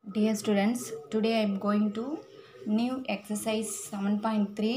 Dear students, today I am going to new exercise 7.3.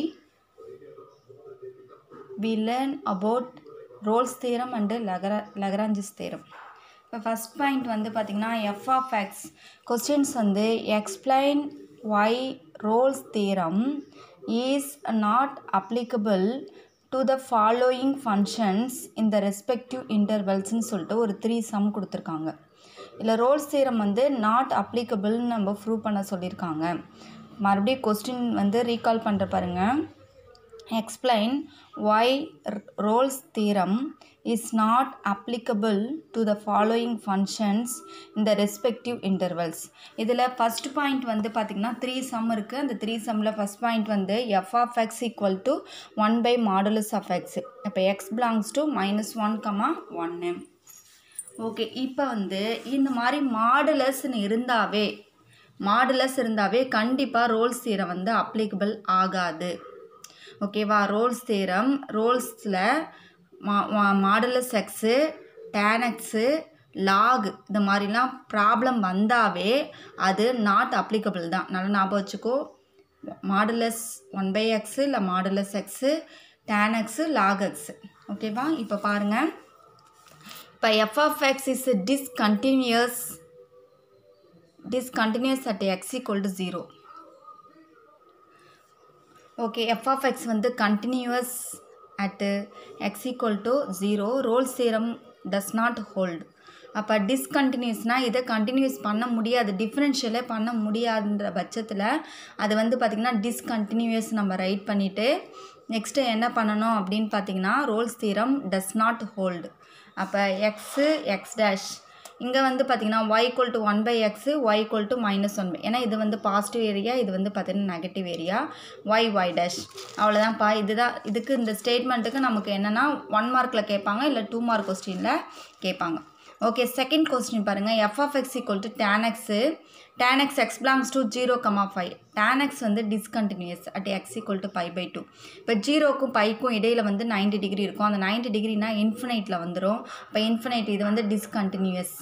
We learn about Rolle's theorem and Lagra- Lagrange's theorem. இப்போ first point வந்து பார்த்திங்கன்னா F of X questions வந்து explain why Rolle's theorem is not applicable to the following functions இந்த respective இன்டர்வல்ஸ்னு சொல்லிட்டு ஒரு three sum கொடுத்துருக்காங்க இல்லை ரோல்ஸ் தியரம் வந்து நாட் அப்ளிகபிள்னு நம்ம ப்ரூவ் பண்ண சொல்லியிருக்காங்க மறுபடியும் கொஸ்டின் வந்து ரீகால் பண்ணுற பாருங்கள் explain why R- Rolle's theorem is not applicable to the following functions in the respective intervals இதில் ஃபஸ்ட் பாயிண்ட் வந்து பார்த்திங்கன்னா த்ரீ சம் இருக்குது அந்த த்ரீ சம்மில் ஃபஸ்ட் பாயிண்ட் வந்து F of X equal to one by modulus of X இப்போ X belongs to minus one comma ஒன்று okay இப்போ வந்து இந்த மாதிரி மாடுலஸ்ன்னு இருந்தாவே மாடுலஸ் இருந்தாவே கண்டிப்பாக ரோல்ஸ் தீரம் வந்து அப்ளிகபிள் ஆகாது ஓகேவா ரோல்ஸ் தேரம் ரோல்ஸில் மா மாடுலஸ் எக்ஸு டேனக்ஸு லாக் இந்த மாதிரிலாம் ப்ராப்ளம் வந்தாவே அது நாட் அப்ளிகபிள் தான் நல்லா ஞாபகம் வச்சுக்கோ மாடுலஸ் ஒன் பை எக்ஸு இல்லை modulus X tan X log X ஓகேவா இப்போ பாருங்கள் இப்போ F of X is discontinuous discontinuous at X equal to zero okay F of X வந்து continuous at X equal to zero Rolle theorem does not hold அப்போ டிஸ்கண்டினியூஸ்னால் இதை continuous பண்ண முடியாது டிஃப்ரென்ஷியலே பண்ண முடியாதுன்ற பட்சத்தில் அது வந்து பார்த்திங்கன்னா டிஸ்கண்டினியூஸ் நம்ம ரைட் பண்ணிவிட்டு நெக்ஸ்ட்டு என்ன பண்ணணும் அப்படின்னு பார்த்தீங்கன்னா Rolle's theorem does not hold அப்போ எக்ஸு எக்ஸ் டேஷ் இங்கே வந்து பார்த்தீங்கன்னா Y equal to one by X Y equal to minus one by ஏன்னா இது வந்து பாசிட்டிவ் ஏரியா இது வந்து பார்த்தீங்கன்னா negative area Y Y dash அவ்வளோதான்ப்பா இதுதான் இதுக்கு இந்த ஸ்டேட்மெண்ட்டுக்கு நமக்கு என்னென்னா ஒன் மார்க்கில் கேட்பாங்க இல்லை டூ மார்க் கொஸ்டினில் கேட்பாங்க ஓகே செகண்ட் கொஸ்டின் பாருங்கள் F of X equal to tan X tan X X belongs to zero comma five tan X வந்து discontinuous at X equal to pi by two இப்போ ஜீரோக்கும் பைக்கும் இடையில் வந்து 90 டிகிரி இருக்கும் அந்த 90 டிகிரினா இன்ஃபினைட்டில் வந்துடும் இப்போ இன்ஃபினைட் இது வந்து டிஸ்கண்டினியூஸ்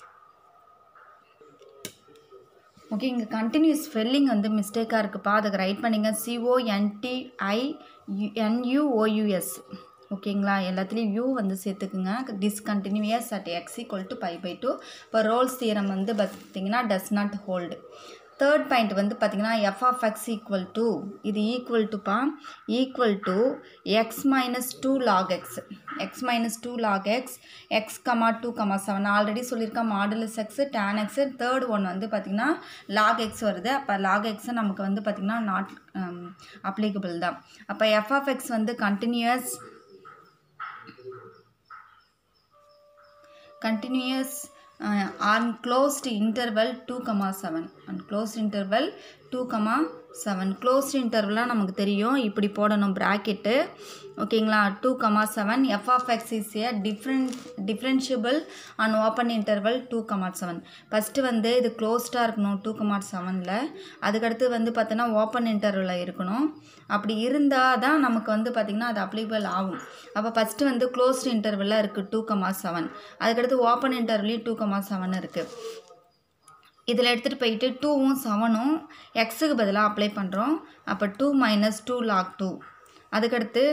ஓகே இங்கே கண்டினியூஸ் ஸ்பெல்லிங் வந்து மிஸ்டேக்காக இருக்குப்பா அதுக்கு ரைட் பண்ணிங்க சிஓஎன்டிஐ என்யூஓயூஎஸ் ஓகேங்களா எல்லாத்துலேயும் யூ வந்து சேர்த்துக்குங்க discontinuous at X equal to pi by two இப்போ ரோல்ஸ் தியரம் வந்து பார்த்தீங்கன்னா does not hold third point வந்து பார்த்தீங்கன்னா F of X equal to இது ஈக்குவல் டுப்பா equal to X minus two log X X minus two log X X comma two comma seven already சொல்லியிருக்கேன் modulus X tan X third one வந்து பார்த்திங்கன்னா log x வருது அப்போ lock x நமக்கு வந்து பார்த்திங்கன்னா நாட் அப்ளிகபிள் தான் அப்போ எஃப் ஆஃப் எக்ஸ் வந்து continuous continuous uh, on closed interval 2 comma 7 on closed interval 2 comma 7 closed intervalலாம் நமக்கு தெரியும் இப்படி போடணும் ப்ராக்கெட்டு ஓகேங்களா two comma seven F of X is a different differentiable on open interval two comma seven first வந்து இது க்ளோஸ்டாக இருக்கணும் டூ கமா செவனில் அதுக்கடுத்து வந்து பார்த்தோன்னா ஓப்பன் இன்டர்வலில் இருக்கணும் அப்படி இருந்தால் தான் நமக்கு வந்து பார்த்திங்கன்னா அது அப்ளிகபிள் ஆகும் அப்போ ஃபஸ்ட்டு வந்து க்ளோஸ்ட் இன்டர்வலில் இருக்குது டூ கமா செவன் அதுக்கடுத்து ஓப்பன் இன்டர்வலையும் டூ கமா செவன் இருக்குது இதில் எடுத்துகிட்டு போயிட்டு டூவும் செவனும் எக்ஸுக்கு பதிலாக அப்ளை பண்ணுறோம் அப்போ two minus two log two அதுக்கடுத்து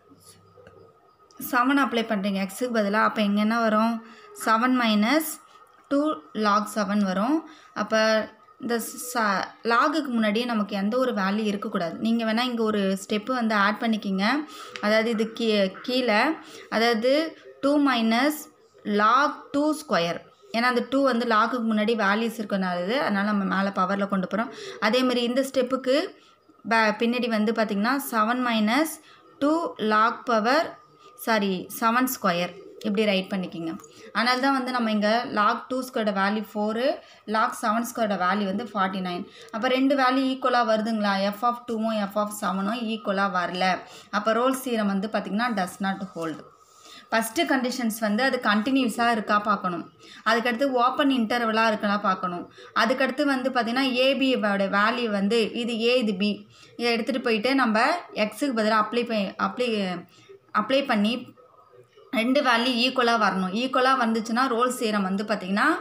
செவன் அப்ளை பண்ணுறீங்க எக்ஸுக்கு பதிலாக அப்போ இங்கே என்ன வரும் seven minus two log seven வரும் அப்போ இந்த ச லாகுக்கு முன்னாடியே நமக்கு எந்த ஒரு வேல்யூ இருக்கக்கூடாது நீங்கள் வேணால் இங்கே ஒரு ஸ்டெப்பு வந்து ஆட் பண்ணிக்கிங்க அதாவது இது கீ கீழே அதாவது two minus log two square ஏன்னா அந்த டூ வந்து லாக்குக்கு முன்னாடி வேல்யூஸ் இருக்கனால அதனால் நம்ம மேலே பவரில் கொண்டு போகிறோம் அதேமாதிரி இந்த ஸ்டெப்புக்கு பே பின்னாடி வந்து பார்த்திங்கன்னா seven minus two log power sorry seven square இப்படி ரைட் பண்ணிக்கிங்க அதனால தான் வந்து நம்ம இங்கே லாக் டூ ஸ்கொயரோட வேல்யூ ஃபோரு லாக் செவன் ஸ்கொயரோட வேல்யூ வந்து ஃபார்ட்டி நைன் அப்போ ரெண்டு வேல்யூ ஈக்குவலாக வருதுங்களா எஃப் ஆஃப் டூவும் எஃப் ஆஃப் செவனும் ஈக்குவலாக வரல அப்போ ரோல் சீரம் வந்து பார்த்திங்கன்னா does not hold first conditions வந்து அது கண்டினியூஸாக இருக்கா பார்க்கணும் அதுக்கடுத்து ஓப்பன் இன்டர்வலாக இருக்கா பார்க்கணும் அதுக்கடுத்து வந்து பார்த்திங்கன்னா ஏபியோட வேல்யூ வந்து இது ஏ இது பி இதை எடுத்துகிட்டு போயிட்டு நம்ம எக்ஸுக்கு பதிலாக அப்ளை பண்ணி அப்ளை அப்ளை பண்ணி ரெண்டு வேல்யூ ஈக்குவலாக வரணும் ஈக்குவலாக வந்துச்சுன்னா ரோல் சேரம் வந்து பார்த்திங்கன்னா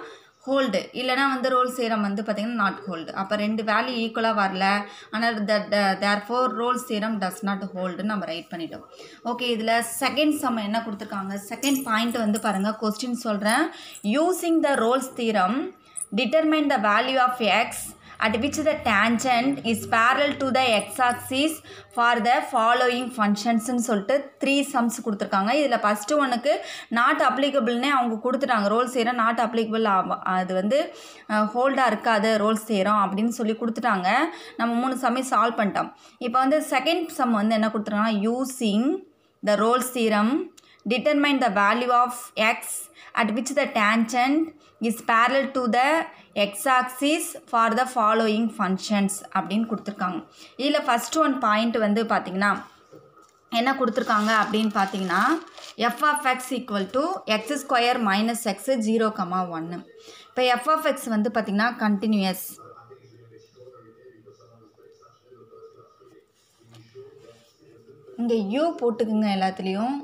ஹோல்டு இல்லைனா வந்து ரோல் சேரம் வந்து பார்த்திங்கன்னா நாட் ஹோல்டு அப்போ ரெண்டு வேல்யூ ஈக்குவலாக வரல ஆனால் the therefore Rolle theorem does not ஹோல்டுன்னு நம்ம ரைட் பண்ணிட்டோம் ஓகே இதில் செகண்ட் சம் என்ன கொடுத்துருக்காங்க செகண்ட் பாயிண்ட் வந்து பாருங்கள் கொஸ்டின் சொல்கிறேன் using the Rolle's theorem determine the value of x at which the tangent is parallel to the x-axis for the following functions ன்னு சொல்லிட்டு த்ரீ சம்ஸ் கொடுத்துருக்காங்க இதில் ஃபஸ்ட்டு ஒன்றுக்கு நாட் அப்ளிகபிள்னே அவங்க கொடுத்துட்டாங்க ரோல் செய்கிறோம் நாட் அப்ளிகபிள் அது வந்து ஹோல்டாக இருக்காது ரோல் செய்கிறோம் அப்படின்னு சொல்லி கொடுத்துட்டாங்க நம்ம மூணு சம்மே சால்வ் பண்ணிட்டோம் இப்போ வந்து செகண்ட் சம் வந்து என்ன கொடுத்துருக்காங்கன்னா using the Rolle's theorem determine the value of x at which the tangent is parallel to the x-axis for the following functions அப்படின்னு கொடுத்துருக்காங்க இதில் ஃபஸ்ட் ஒன் பாயிண்ட் வந்து பார்த்திங்கன்னா என்ன கொடுத்துருக்காங்க அப்படின்னு பார்த்தீங்கன்னா F of X equal to X square minus X zero comma ஒன்று இப்போ எஃப் ஆஃப் எக்ஸ் வந்து பார்த்திங்கன்னா கண்டினியூஸ் இங்கே யூ போட்டுக்குங்க எல்லாத்துலேயும்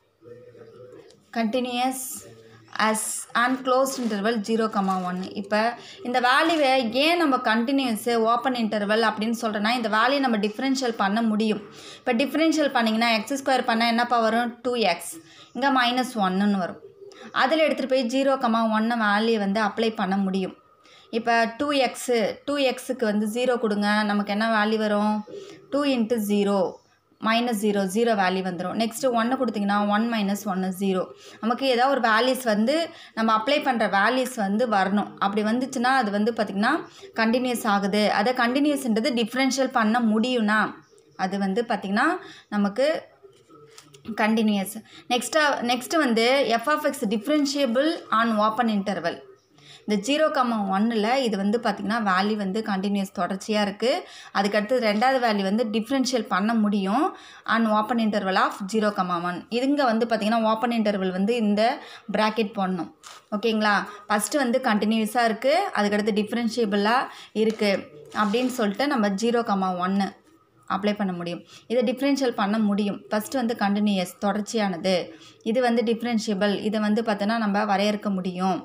continuous as and closed interval zero comma ஒன்று இப்போ இந்த வேல்யூவை ஏன் நம்ம கண்டினியூஸு ஓப்பன் இன்டர்வல் அப்படின்னு சொல்கிறேன்னா இந்த வேல்யூ நம்ம டிஃப்ரென்ஷியல் பண்ண முடியும் இப்போ டிஃப்ரென்ஷியல் பண்ணிங்கன்னா எக்ஸ் ஸ்கொயர் பண்ணால் என்னப்பா வரும் டூ எக்ஸ் இங்கே மைனஸ் ஒன்னுன்னு வரும் அதில் எடுத்துகிட்டு போய் ஜீரோ கமா ஒன்று வேல்யூ வந்து அப்ளை பண்ண முடியும் இப்போ டூ எக்ஸு டூ எக்ஸுக்கு வந்து ஜீரோ கொடுங்க நமக்கு என்ன வேல்யூ வரும் two into zero minus zero zero value வந்துடும் நெக்ஸ்ட்டு ஒன்று கொடுத்திங்கன்னா ஒன் மைனஸ் ஒன்று ஜீரோ நமக்கு ஏதாவது ஒரு வேல்யூஸ் வந்து நம்ம அப்ளை பண்ணுற வேல்யூஸ் வந்து வரணும் அப்படி வந்துச்சுன்னா அது வந்து பார்த்திங்கன்னா கண்டினியூஸ் ஆகுது அதை கண்டினியூஸ்ன்றது டிஃப்ரென்ஷியல் பண்ண முடியும்னா அது வந்து பார்த்திங்கன்னா நமக்கு கண்டினியூஸ் நெக்ஸ்ட்டாக நெக்ஸ்ட்டு வந்து F F X differentiable on open interval இந்த ஜீரோ கம்மா ஒன்னில் இது வந்து பார்த்திங்கன்னா வேல்யூ வந்து கண்டினியூஸ் தொடர்ச்சியாக இருக்குது அதுக்கடுத்து ரெண்டாவது வேல்யூ வந்து டிஃப்ரென்ஷியல் பண்ண முடியும் and open interval of zero comma one இதுங்க வந்து பார்த்திங்கன்னா ஓப்பன் இன்டர்வல் வந்து இந்த ப்ராக்கெட் போடணும் ஓகேங்களா ஃபஸ்ட்டு வந்து கண்டினியூஸாக இருக்குது அதுக்கடுத்து டிஃப்ரென்ஷியபிளாக இருக்குது அப்படின்னு சொல்லிட்டு நம்ம ஜீரோ கம்மா ஒன்று அப்ளை பண்ண முடியும் இதை டிஃப்ரென்ஷியல் பண்ண முடியும் ஃபஸ்ட்டு வந்து கண்டினியூஸ் தொடர்ச்சியானது இது வந்து டிஃப்ரென்ஷியபிள் இதை வந்து பார்த்தோன்னா நம்ம வரையறுக்க முடியும்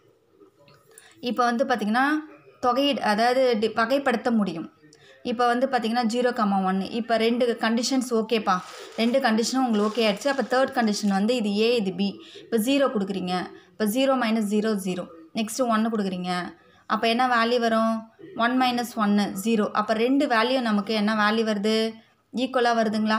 இப்போ வந்து பார்த்திங்கன்னா தொகையீடு அதாவது டி வகைப்படுத்த முடியும் இப்போ வந்து பார்த்திங்கன்னா ஜீரோ கம்மா ஒன்று இப்போ ரெண்டு கண்டிஷன்ஸ் ஓகேப்பா ரெண்டு கண்டிஷனும் உங்களுக்கு ஓகே ஆயிடுச்சு அப்போ தேர்ட் கண்டிஷன் வந்து இது ஏ இது பி இப்போ ஜீரோ கொடுக்குறீங்க இப்போ zero minus zero zero next ஒன்று கொடுக்குறீங்க அப்போ என்ன வேல்யூ வரும் ஒன் மைனஸ் ஒன்று ஜீரோ அப்போ ரெண்டு வேல்யூ நமக்கு என்ன வேல்யூ வருது ஈக்குவலாக வருதுங்களா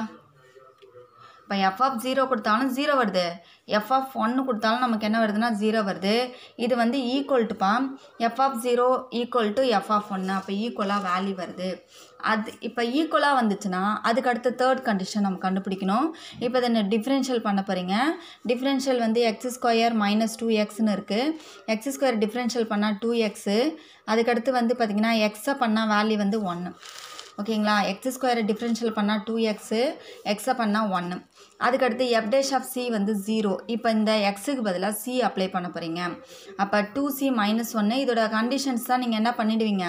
இப்போ எஃப் ஆஃப் ஜீரோ கொடுத்தாலும் ஜீரோ வருது எஃப் ஆஃப் ஒன்று கொடுத்தாலும் நமக்கு என்ன வருதுன்னா ஜீரோ வருது இது வந்து ஈக்குவல் டுப்பா F of zero equal to F of ஒன்று அப்போ ஈக்குவலாக வேல்யூ வருது அது இப்போ ஈக்குவலாக வந்துச்சுன்னா அதுக்கு அடுத்து தேர்ட் கண்டிஷன் நம்ம கண்டுபிடிக்கணும் இப்போ இதை டிஃப்ரென்ஷியல் பண்ண போகிறீங்க டிஃப்ரென்ஷியல் வந்து எக்ஸ் ஸ்கொயர் மைனஸ் டூ எக்ஸ்னு இருக்குது எக்ஸ் ஸ்கொயர் டிஃப்ரென்ஷியல் பண்ணால் டூ எக்ஸு அதுக்கடுத்து வந்து பார்த்திங்கன்னா எக்ஸை பண்ணால் வேல்யூ வந்து ஒன்று ஓகேங்களா எக்ஸ் ஸ்கொயரை டிஃப்ரென்ஷியல் பண்ணால் டூ எக்ஸு எக்ஸை பண்ணால் ஒன்று அதுக்கடுத்து எஃப் டேஷ் ஆஃப் சி வந்து ஜீரோ இப்போ இந்த எக்ஸுக்கு பதிலாக சி அப்ளை பண்ண போகிறீங்க அப்போ டூ சி மைனஸ் ஒன்று இதோட கண்டிஷன்ஸ் தான் நீங்கள் என்ன பண்ணிடுவீங்க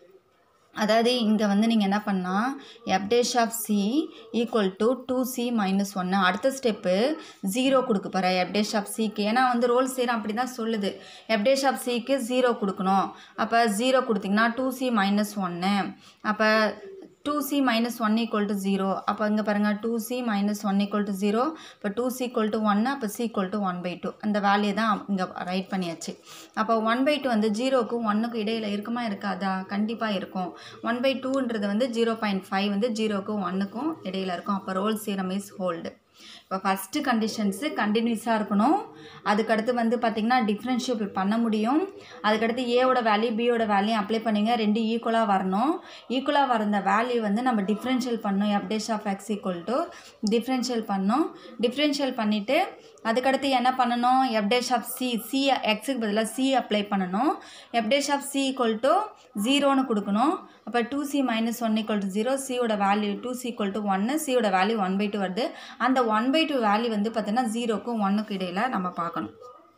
அதாவது இங்கே வந்து நீங்கள் என்ன பண்ணால் F dash of C equal to two C minus ஒன்று அடுத்த ஸ்டெப்பு ஜீரோ கொடுக்க போகிறேன் எஃப் டேஷ் ஆஃப் சிக்கு ஏன்னா வந்து ரோல் செய்கிறோம் அப்படி தான் சொல்லுது எஃப் டேஷ் ஆஃப் சிக்கு ஜீரோ கொடுக்கணும் அப்போ ஜீரோ கொடுத்திங்கன்னா டூ சி மைனஸ் ஒன்று அப்போ two C minus one equal to zero அப்போ இங்கே பாருங்கள் two C minus one equal to zero இப்போ டூ சி ஈக்குவல் டு ஒன்று அப்போ C equal to one by two அந்த வேல்யூ தான் இங்கே ரைட் பண்ணியாச்சு அப்போ ஒன் பை டூ வந்து ஜீரோக்கும் ஒன்றுக்கும் இடையில் இருக்குமா இருக்காதா கண்டிப்பாக இருக்கும் ஒன் பை டூன்றது வந்து ஜீரோ பாயிண்ட் ஃபைவ் வந்து ஜீரோக்கும் ஒன்றுக்கும் இடையில் இருக்கும் அப்போ ரோல் சீரம் இஸ் ஹோல்டு இப்போ ஃபஸ்ட்டு கண்டிஷன்ஸு கண்டினியூஸாக இருக்கணும் அதுக்கடுத்து வந்து பார்த்திங்கன்னா டிஃப்ரென்ஷியபிள் பண்ண முடியும் அதுக்கடுத்து ஏவோட வேல்யூ பியோட வேல்யூ அப்ளை பண்ணிங்க ரெண்டு ஈக்குவலாக வரணும் ஈக்குவலாக வரந்த வேல்யூ வந்து நம்ம டிஃப்ரென்ஷியல் பண்ணணும் F dash of X equal to differential பண்ணணும் டிஃப்ரென்ஷியல் பண்ணிவிட்டு அதுக்கடுத்து என்ன பண்ணணும் எஃப்டேஷ் ஆஃப் சி சி எக்ஸுக்கு பதிலாக சி அப்ளை பண்ணணும் F dash of C equal to ஜீரோன்னு கொடுக்கணும் அப்போ two C minus one equal to zero சியோட value two C equal to ஒன்று சியோட வேல்யூ ஒன் பை டூ வருது அந்த ஒன் பை டூ வேல்யூ வந்து பார்த்தீங்கன்னா ஜீரோக்கும் ஒன்றுக்கும் இடையில் நம்ம பார்க்கணும்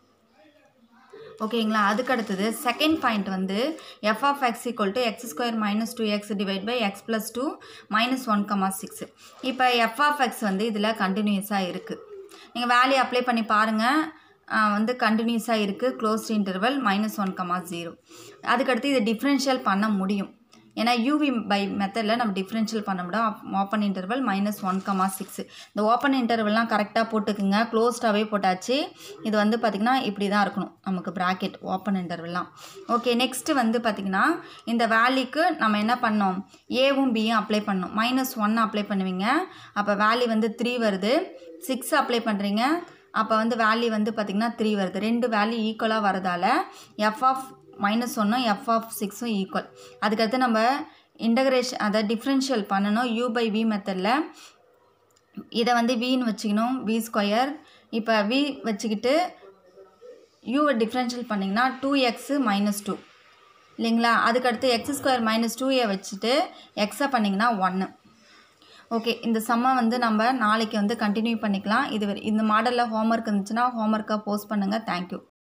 ஓகேங்களா அதுக்கு அடுத்தது செகண்ட் பாயிண்ட் வந்து F of X equal to X square minus two X divide by X plus two minus one comma six இப்போ எஃப் ஆஃப் எக்ஸ் வந்து இதில் கண்டினியூஸாக இருக்குது நீங்கள் வேல்யூ அப்ளை பண்ணி பாருங்கள் வந்து கண்டினியூஸாக இருக்குது closed interval minus one comma zero அதுக்கடுத்து இதை டிஃப்ரென்ஷியல் பண்ண முடியும் ஏன்னா யூவி பை மெத்தடில் நம்ம டிஃப்ரென்ஷியல் பண்ண முடியும் open interval minus one comma six இந்த ஓப்பன் இன்டர்வல்லாம் கரெக்டாக போட்டுக்குங்க க்ளோஸ்டாகவே போட்டாச்சு இது வந்து பார்த்திங்கன்னா இப்படி தான் இருக்கணும் நமக்கு ப்ராக்கெட் ஓப்பன் இன்டர்வல்லாம் ஓகே நெக்ஸ்ட்டு வந்து பார்த்திங்கன்னா இந்த வேல்யூக்கு நம்ம என்ன பண்ணோம் ஏவும் பியும் அப்ளை பண்ணோம் மைனஸ் ஒன் அப்ளை பண்ணுவீங்க அப்போ வேல்யூ வந்து த்ரீ வருது சிக்ஸ் அப்ளை பண்ணுறீங்க அப்போ வந்து வேல்யூ வந்து பார்த்திங்கன்னா த்ரீ வருது ரெண்டு வேல்யூ ஈக்குவலாக வரதால் எஃப் ஆஃப் மைனஸ் ஒன்றும் எஃப் ஆஃப் சிக்ஸும் ஈக்குவல் அதுக்கடுத்து நம்ம இன்டகிரேஷன் அதை டிஃப்ரென்ஷியல் பண்ணணும் யூ பை வி மெத்தடில் இதை வந்து வின்னு வச்சுக்கணும் வி ஸ்கொயர் இப்போ வி வச்சுக்கிட்டு யூவை டிஃப்ரென்ஷியல் பண்ணிங்கன்னா டூ எக்ஸு மைனஸ் டூ இல்லைங்களா அதுக்கடுத்து x square minus two a வச்சுட்டு எக்ஸை பண்ணிங்கன்னா ஒன்று ஓகே இந்த சம்மை வந்து நம்ம நாளைக்கு வந்து கண்டினியூ பண்ணிக்கலாம் இது வரை- இந்த மாடலில் ஹோம்ஒர்க் இருந்துச்சுன்னா ஹோம்ஒர்க்காக போஸ்ட் பண்ணுங்கள் தேங்க்யூ